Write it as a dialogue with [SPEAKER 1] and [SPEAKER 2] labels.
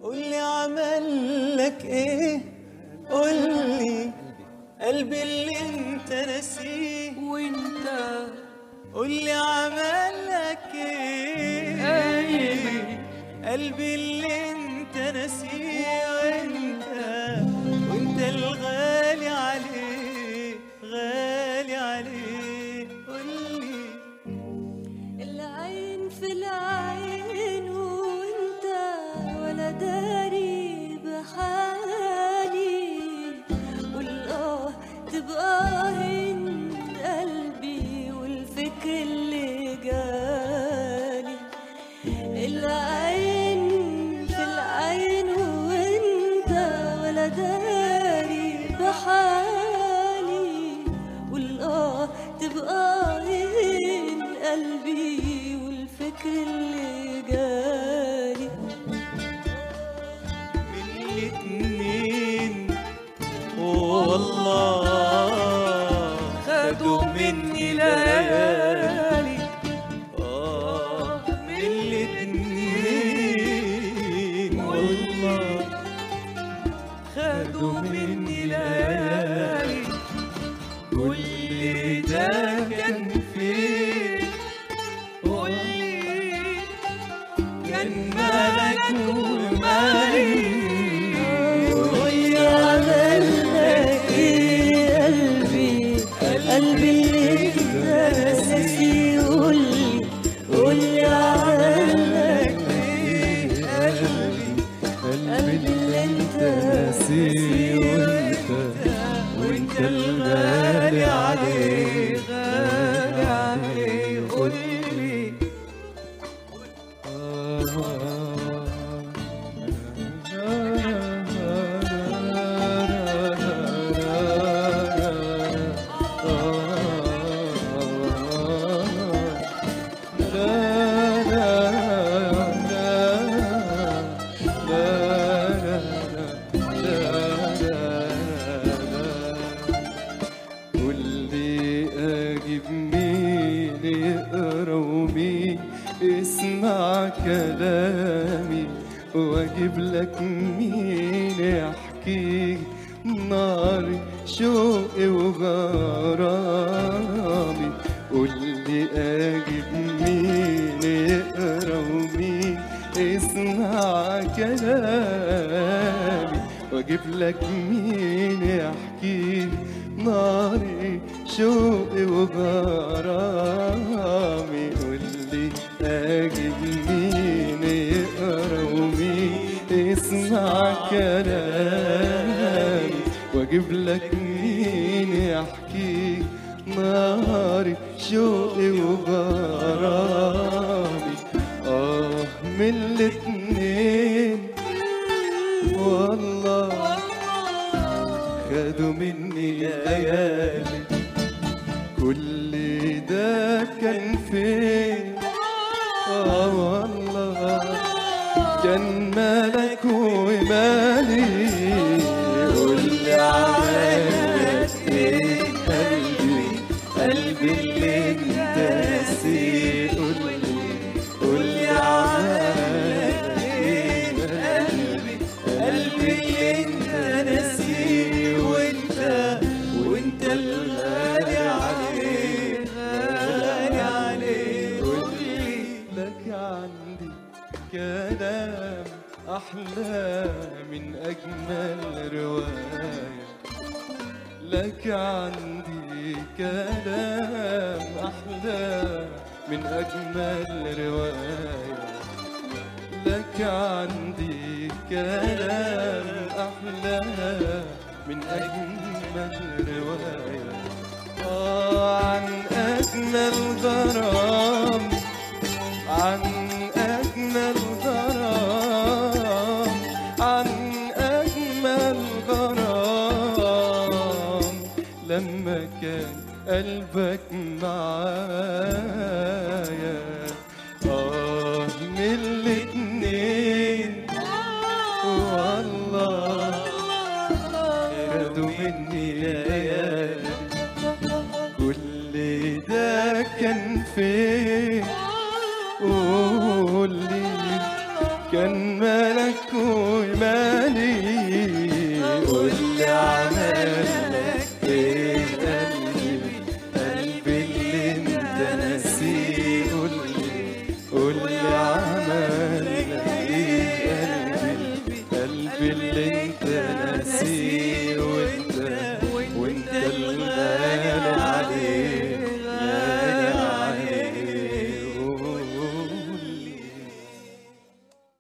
[SPEAKER 1] قولي عمل لك ايه قولي قلبي اللي انت ناسيه
[SPEAKER 2] وانت
[SPEAKER 1] قولي عمل لك ايه قلبي اللي انت ناسيه وانت وانت الغالي عليه غالي عليه قولي
[SPEAKER 2] العين في العين وانت ولا داري بحالي والله تبقى هين قلبي والفكر اللي جالي العين في العين وانت ولا داري بحالي والله تبقى هين قلبي والفكر اللي جالي
[SPEAKER 1] من الاتنين والله خدوا مني ليالي آه من الاتنين والله خدوا مني ليالي كل ده كان فين قولي كان مالك ومالي
[SPEAKER 2] ويا عملك ايه قلبي قلبي اللي انت ناسي قولي قولي عملك ايه قلبي قلبي اللي انت ناسي وانت
[SPEAKER 1] وانت الغالي عليه غالي عليه قولي
[SPEAKER 3] واللي اجيب مين يقرا ومين اسمع كلامي واجيب لك مين يحكي ناري شوقي وغرامي قولي اجيب مين يقرا ومين اسمع كلامي واجيب لك مين يحكي ناري شوقي وغرامي قولي اجيب مين يقرا ومين يسمع كلامي واجيب لك مين يحكي ناري شوقي وغرامي اه من الاتنين والله خدوا مني ليالي كل ده كان فين اه والله كان مالك ومالي قولي عملك ايه قلبي قلبي اللي انت ناسيه قولي قولي عملك ايه قلبي
[SPEAKER 1] قلبي اللي انت ناسيه وانت وانت الغالي عليه غالي عليه قولي
[SPEAKER 3] لك عندي كلام أحلى من أجمل رواية لك عندي كلام أحلى من أجمل رواية لك عندي كلام أحلى من أجمل رواية آه عن أجمل غرام عن أجمل غرام عن أجمل غرام لما كان قلبك معايا آه من الاتنين والله خدوا مني ليالي كل ده كان فين